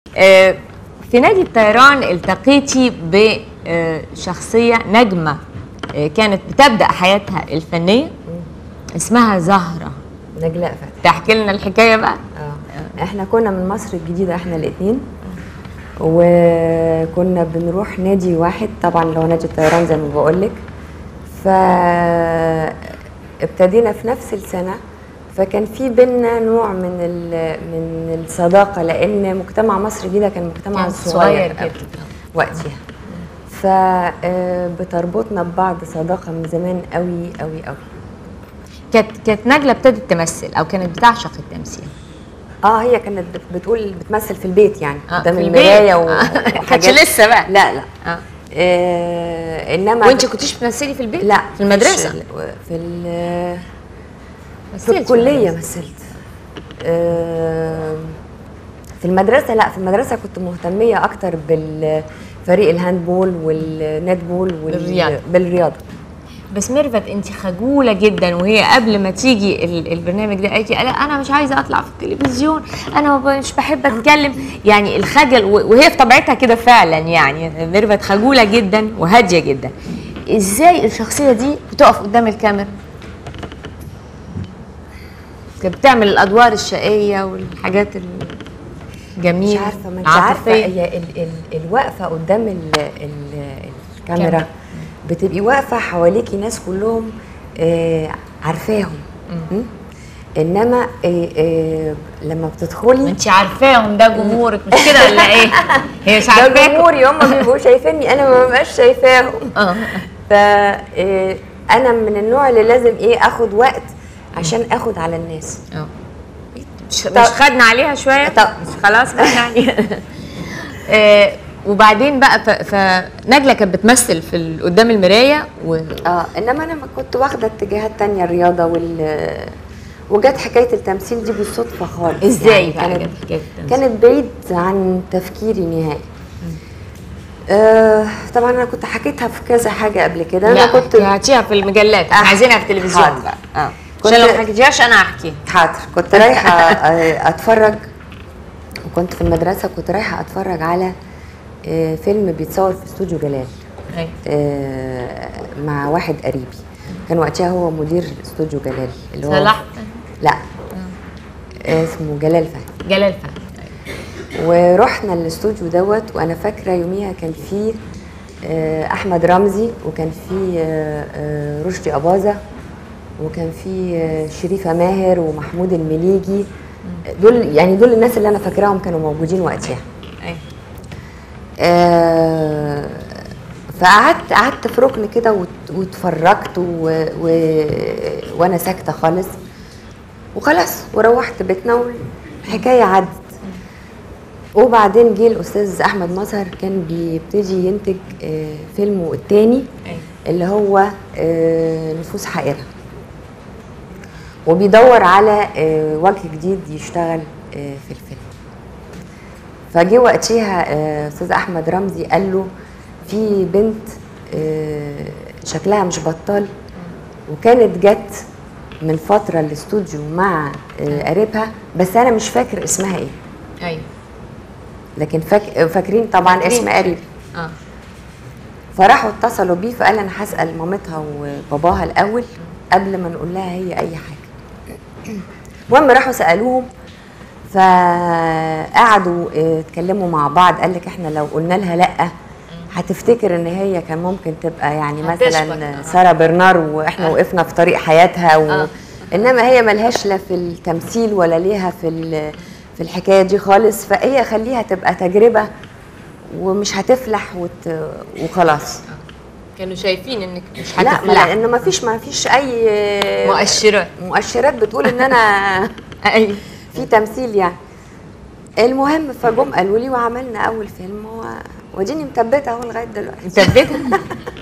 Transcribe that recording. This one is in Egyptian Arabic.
آه، في نادي الطيران التقيتي بشخصيه نجمه آه، كانت بتبدا حياتها الفنيه اسمها زهره نجلاء فتحي تحكي لنا الحكايه بقى اه احنا كنا من مصر الجديده احنا الاثنين وكنا بنروح نادي واحد طبعا اللي هو نادي الطيران زي ما بقول لك فابتدينا في نفس السنه فكان في بينا نوع من ال- من الصداقه لان مجتمع مصر الجديده كان مجتمع كان صغير صغير قوي جدا. وقتها فبتربطنا ببعض صداقه من زمان قوي قوي قوي كانت كانت نجله ابتدت تمثل او كانت بتعشق التمثيل اه هي كانت بت- بتقول بتمثل في البيت يعني آه، قدام في المرايه البيت. و- آه، كانتش وحاجات لسه بقى. لا لا اه آه انما وانت كنتيش بتمثلي في البيت لا في المدرسه مش- في ال- في مثلتي الكليه المدرسة. مثلت آه في المدرسه لا في المدرسه كنت مهتميه اكتر بالفريق الهاندبول والنتبول وال- بالرياضة. بالرياضه بس ميرفت انت خجوله جدا وهي قبل ما تيجي ال- البرنامج ده قالت لي لا انا مش عايزه اطلع في التلفزيون انا ما ب- مش بحب اتكلم يعني الخجل و- وهي في طبيعتها كده فعلا يعني ميرفت خجوله جدا وهاديه جدا ازاي الشخصيه دي بتقف قدام الكاميرا كانت بتعمل الادوار الشقيه والحاجات الجميله مش عارفه ما انت عارفه العاطفية. هي ال ال الوقفه قدام ال ال الكاميرا بتبقي واقفه حواليكي ناس كلهم آه عارفاهم م? انما آه آه لما بتدخلي انت عارفاهم ده جمهورك مش كده ولا ايه؟ هي مش ده عارفاكم جمهوري هم بيبقوا شايفيني انا ما ببقاش شايفاهم اه ف آه، انا من النوع اللي لازم ايه اخد وقت عشان اخد على الناس اه مش مش خدنا عليها شويه طب. مش خلاص خدنا عليها آه، وبعدين بقى ف- فنجله كانت بتمثل في ال- قدام المرايه و... اه انما انا ما كنت واخده اتجاهات تانية الرياضه وال وجت حكايه التمثيل دي بالصدفه خالص ازاي بقى كانت جت حكاية التمثيل؟ كانت بعيد عن تفكيري نهائي آه طبعا انا كنت حكيتها في كذا حاجه قبل كده لا انا كنت هاتيها في المجلات احنا آه، عايزينها في التلفزيون حاضر. بقى اه كنت- عشان لو ما حكيتيهاش انا هحكيها حاضر كنت رايحه آه، اتفرج وكنت في المدرسه كنت رايحه اتفرج على آه، فيلم بيتصور في استوديو جلال أيوة. آه، مع واحد قريبي كان وقتها هو مدير استوديو جلال اللي هو صلاح لا آه، اسمه جلال فهمي جلال فهمي ورحنا الاستوديو دوت وانا فاكره يوميها كان في آه، احمد رمزي وكان في آه، آه، رشدي اباظه وكان في آه، شريفه ماهر ومحمود المليجي دول يعني دول الناس اللي انا فاكراهم كانوا موجودين وقتها أيوة. آه، فقعدت قعدت في ركن كده وات- واتفرجت و... و... وانا ساكته خالص وخلاص وروحت بيتنا والحكايه عدت وبعدين جه الاستاذ احمد مظهر كان بيبتدي ينتج آه، فيلمه الثاني أيوة. اللي هو آه، نفوس حائره وبيدور على آه، وجه جديد يشتغل آه، في الفيلم فجه وقتها آه، استاذ احمد رمزي قال له في بنت آه، شكلها مش بطال وكانت جت من فتره الاستوديو مع آه، قريبها بس انا مش فاكر اسمها ايه ايوه لكن فاك... فاكرين طبعا فاكرين. اسم قريب اه فراحوا اتصلوا بيه فقال انا هسال مامتها وباباها الاول قبل ما نقول لها هي اي حاجه المهم راحوا سالوهم فقعدوا اه، اتكلموا مع بعض قال لك احنا لو قلنا لها لا هتفتكر ان هي كان ممكن تبقى يعني هتشبك. مثلا آه. ساره برنار واحنا آه. وقفنا في طريق حياتها و... آه. انما هي ملهاش لا في التمثيل ولا ليها في ال... في الحكايه دي خالص فهي خليها تبقى تجربه ومش هتفلح وت... وخلاص كانوا شايفين انك مش لا ما هتفلح لانه ما فيش ما فيش اي مؤشرات مؤشرات بتقول ان انا ايوه في تمثيل يعني المهم فجم قالوا لي وعملنا اول فيلم و... وديني مثبته اهو لغايه دلوقتي مثبته